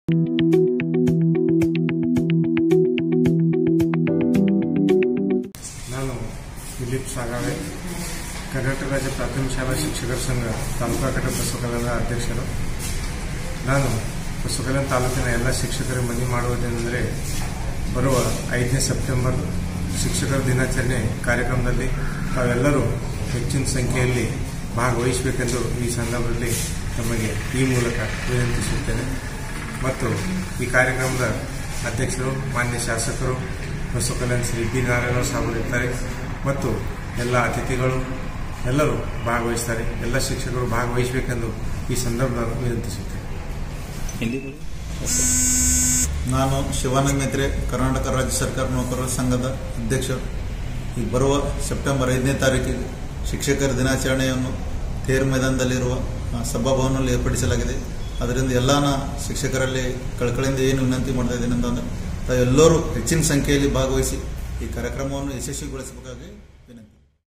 ನಾನು ದಿಲೀಪ್ ಸಾಗಾವೆ ಕರ್ನಾಟಕ ರಾಜ್ಯ ಪ್ರಾಥಮಿಕ ಶಾಲಾ ಶಿಕ್ಷಕರ ಸಂಘ ತಾಲೂಕಾ ಘಟಕ ಬಸವಕಲ್ಯಾಣದ ಅಧ್ಯಕ್ಷರು ನಾನು ಬಸವಕಲ್ಯಾಣ ತಾಲೂಕಿನ ಎಲ್ಲ ಶಿಕ್ಷಕರಿಗೆ ಮನವಿ ಮಾಡುವುದೇನೆಂದರೆ ಬರುವ ಐದನೇ ಸೆಪ್ಟೆಂಬರ್ ಶಿಕ್ಷಕರ ದಿನಾಚರಣೆ ಕಾರ್ಯಕ್ರಮದಲ್ಲಿ ತಾವೆಲ್ಲರೂ ಹೆಚ್ಚಿನ ಸಂಖ್ಯೆಯಲ್ಲಿ ಭಾಗವಹಿಸಬೇಕೆಂದು ಈ ಸಂದರ್ಭದಲ್ಲಿ ತಮಗೆ ಈ ಮೂಲಕ ವಿನಂತಿಸುತ್ತೇನೆ ಮತ್ತು ಈ ಕಾರ್ಯಕ್ರಮದ ಅಧ್ಯಕ್ಷರು ಮಾನ್ಯ ಶಾಸಕರು ಬಸವಕಲ್ಯಾಣ ಶ್ರೀ ಬಿ ನಾರಾಯಣ ಸಾಹೇಬರು ಇರ್ತಾರೆ ಮತ್ತು ಎಲ್ಲ ಅತಿಥಿಗಳು ಎಲ್ಲರೂ ಭಾಗವಹಿಸ್ತಾರೆ ಎಲ್ಲ ಶಿಕ್ಷಕರು ಭಾಗವಹಿಸಬೇಕೆಂದು ಈ ಸಂದರ್ಭದಲ್ಲಿ ವಿನಂತಿಸುತ್ತೇನೆ ಹಿಂದಿ ಬೋಲಿ ನಾನು ಶಿವಾನಂದ ಮೇತ್ರೆ ಕರ್ನಾಟಕ ರಾಜ್ಯ ಸರ್ಕಾರ ನೌಕರರ ಸಂಘದ ಅಧ್ಯಕ್ಷರು ಈ ಬರುವ ಸೆಪ್ಟೆಂಬರ್ ಐದನೇ ತಾರೀಕಿಗೆ ಶಿಕ್ಷಕರ ದಿನಾಚರಣೆಯನ್ನು ತೇರು ಮೈದಾನದಲ್ಲಿರುವ ಆ, ಸಭಾಭವನದಲ್ಲಿ ಏರ್ಪಡಿಸಲಾಗಿದೆ ಅದರಿಂದ ಎಲ್ಲಾನ ಶಿಕ್ಷಕರಲ್ಲಿ ಕಳಕಳಿಯಿಂದ ಏನು ವಿನಂತಿ ಮಾಡ್ತಾ ಇದ್ದೇನೆ ಅಂತಂದ್ರೆ ತಾವೆಲ್ಲರೂ ಹೆಚ್ಚಿನ ಸಂಖ್ಯೆಯಲ್ಲಿ ಭಾಗವಹಿಸಿ ಈ ಕಾರ್ಯಕ್ರಮವನ್ನು ಯಶಸ್ವಿಗೊಳಿಸಬೇಕಾಗಿ ವಿನಂತಿ